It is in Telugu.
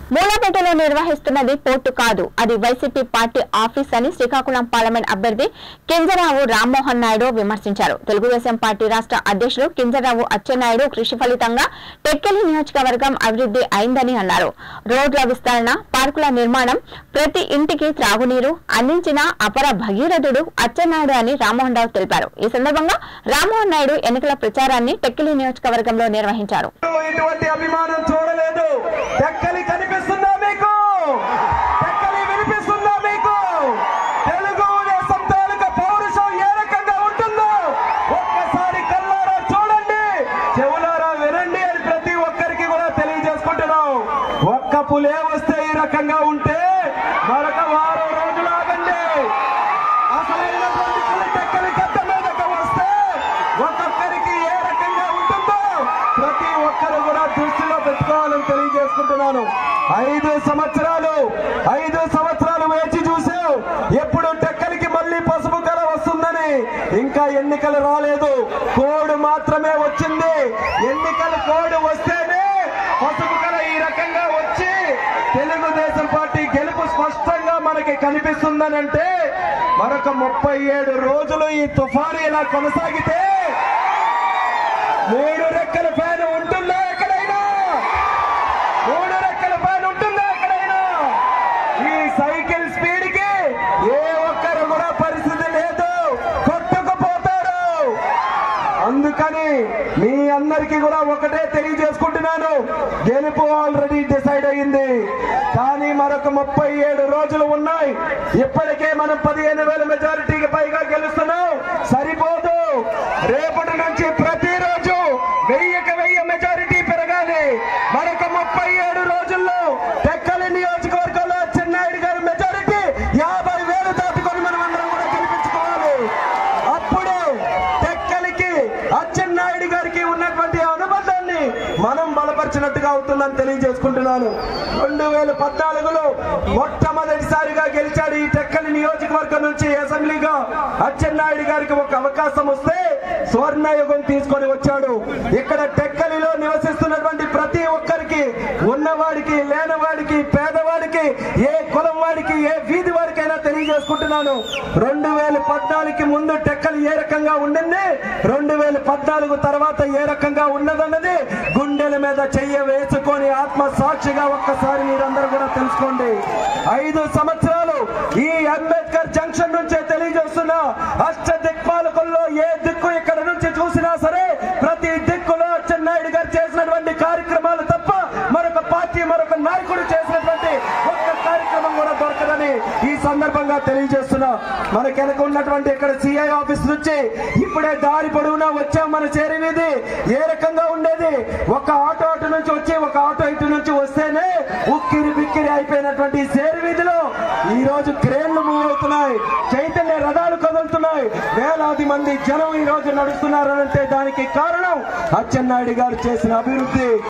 మూలపేటలో నిర్వహిస్తున్నది పోర్టు కాదు అది వైసీపీ పార్టీ ఆఫీస్ అని శ్రీకాకుళం పార్లమెంట్ అభ్యర్థి కింజరావు రామ్మోహన్ నాయుడు విమర్శించారు తెలుగుదేశం పార్టీ రాష్ట్ర అధ్యక్షుడు కింజరావు అచ్చెన్నాయుడు కృషి ఫలితంగా టెక్కలి నియోజకవర్గం అభివృద్ధి అయిందని అన్నారు రోడ్ల విస్తరణ పార్కుల నిర్మాణం ప్రతి ఇంటికి త్రాగునీరు అందించిన అపర భగీరథుడు అచ్చెన్నాయుడు అని రామ్మోహన్ రావు తెలిపారు ఈ సందర్భంగా రామ్మోహన్ నాయుడు ఎన్నికల ప్రచారాన్ని టెక్కలి నియోజకవర్గంలో నిర్వహించారు ఇటువంటి అభిమానం చూడలేదు టెక్కలి కనిపిస్తుందా మీకు టెక్కలి వినిపిస్తుందా మీకు తెలుగు దేశం తాలూకా పౌరుషం ఏ రకంగా ఉంటుందో ఒక్కసారి కల్లారా చూడండి చెవులారా వినండి అని ప్రతి ఒక్కరికి కూడా తెలియజేసుకుంటున్నాం ఒక్క పులే వస్తే ఈ రకంగా ఉంటే మరొక వారం రోజులు ఆగండి అసలైనటువంటి పులి టెక్కలి గడ్డ మీదకి వస్తే ఒక్కొక్కరికి ఏ రకంగా ఉంటుందో ప్రతి ఒక్కరు కూడా దృష్టిలో పెట్టుకోవాలని తెలియజేసుకుంటున్నాను ఐదు సంవత్సరాలు ఐదు సంవత్సరాలు వేచి చూసావు ఎప్పుడు టెక్కలికి మళ్ళీ పసుపు కళ వస్తుందని ఇంకా ఎన్నికలు రాలేదు కోడ్ మాత్రమే వచ్చింది ఎన్నికల కోడ్ వస్తేనే పసుపు కళ ఈ రకంగా వచ్చి తెలుగుదేశం పార్టీ గెలుపు స్పష్టంగా మనకి కనిపిస్తుందనంటే మరొక ముప్పై ఏడు రోజులు ఈ తుఫాను ఇలా కొనసాగితే మూడు రెక్కల ఫ్యాన్ ఉంటుందా ఎక్కడైనా మూడు రెక్కల ఫ్యాన్ ఉంటుందా ఎక్కడైనా ఈ సైకిల్ స్పీడ్ కి ఏ ఒక్కరు కూడా పరిస్థితి లేదు కొట్టుకుపోతారు అందుకని మీ అందరికీ కూడా ఒకటే తెలియజేసుకుంటున్నాను గెలుపు ఆల్రెడీ డిసైడ్ అయింది కానీ మరొక ముప్పై ఏడు రోజులు ఉన్నాయి ఇప్పటికే మనం పదిహేను వేల మెజారిటీకి పైగా గెలుస్తున్నాం సరిపోదు రేపటి నుంచి ప్రతిరోజు వెయ్యికి వెయ్యి మెజారిటీ పెరగాలి మరొక ముప్పై ఏడు రోజుల్లో టెక్కలి నియోజకవర్గంలో చెన్నాయుడు గారి మెజారిటీ యాభై వేలు దాటుకొని మనం అందరం కూడా గెలిపించుకోవాలి అప్పుడు టెక్కలికి అచ్చెన్నాయుడు గారికి ఉన్నటువంటి అనుబంధాన్ని మనం బలపరిచినట్టుగా అవుతుందని తెలియజేసుకుంటున్నాను రెండు వేల పద్నాలుగులో మొట్టమొదటిసారిగా గెలిచాడు ఈ టెక్కలి నియోజకవర్గం నుంచి అసెంబ్లీగా అచ్చెన్నాయుడు గారికి ఒక అవకాశం వస్తే స్వర్ణయుగం తీసుకొని వచ్చాడు ఇక్కడ టెక్కలిలో నివసిస్తున్నటువంటి ప్రతి ఒక్కరికి ఉన్నవాడికి లేనివాడికి పేదవాడికి ఏ కులం వాడికి ఏ వీధి వాడికైనా తెలియజేసుకుంటున్నాను రెండు వేల పద్నాలుగుకి ముందు టెక్కలు ఏ రకంగా ఉండింది రెండు వేల పద్నాలుగు తర్వాత ఏ రకంగా ఉన్నదన్నది గుండెల మీద చెయ్య వేసుకొని ఆత్మ సాక్షిగా ఒక్కసారి మీరందరూ కూడా తెలుసుకోండి ఐదు సంవత్సరాలు ఈ అంబేద్కర్ జంక్షన్ నుంచే తెలియజేస్తున్నా అష్ట దిక్పాలకుల్లో ఏ దిక్కు ఇక్కడ నుంచి చూసినా సరే ప్రతి దిక్కులో చెన్నాయుడు గారు చేసినటువంటి కార్యక్రమాలు తప్ప మరొక పార్టీ మరొక నాయకుడు చేసినటువంటి ఒక్క కార్యక్రమం కూడా దొరకదని ఈ సందర్భంగా తెలియజేస్తున్నా మనకి వెనక ఉన్నటువంటి ఇక్కడ సిఐ ఆఫీస్ నుంచి ఇప్పుడే దారి పొడవునా వచ్చాం మన చేరినది ఏ రకంగా ఉండేది ఒక ఆటో అటు నుంచి వచ్చి ఒక ఆటో ఇటు నుంచి వస్తేనే ఉక్కిరి బిక్కిరి అయిపోయినటువంటి ఈ చేరి వీధిలో ఈ రోజు క్రేన్లు మూవ్ అవుతున్నాయి చైతన్య రథాలు కదులుతున్నాయి వేలాది మంది జనం ఈ రోజు నడుస్తున్నారంటే దానికి కారణం అచ్చెన్నాయుడు గారు చేసిన అభివృద్ధి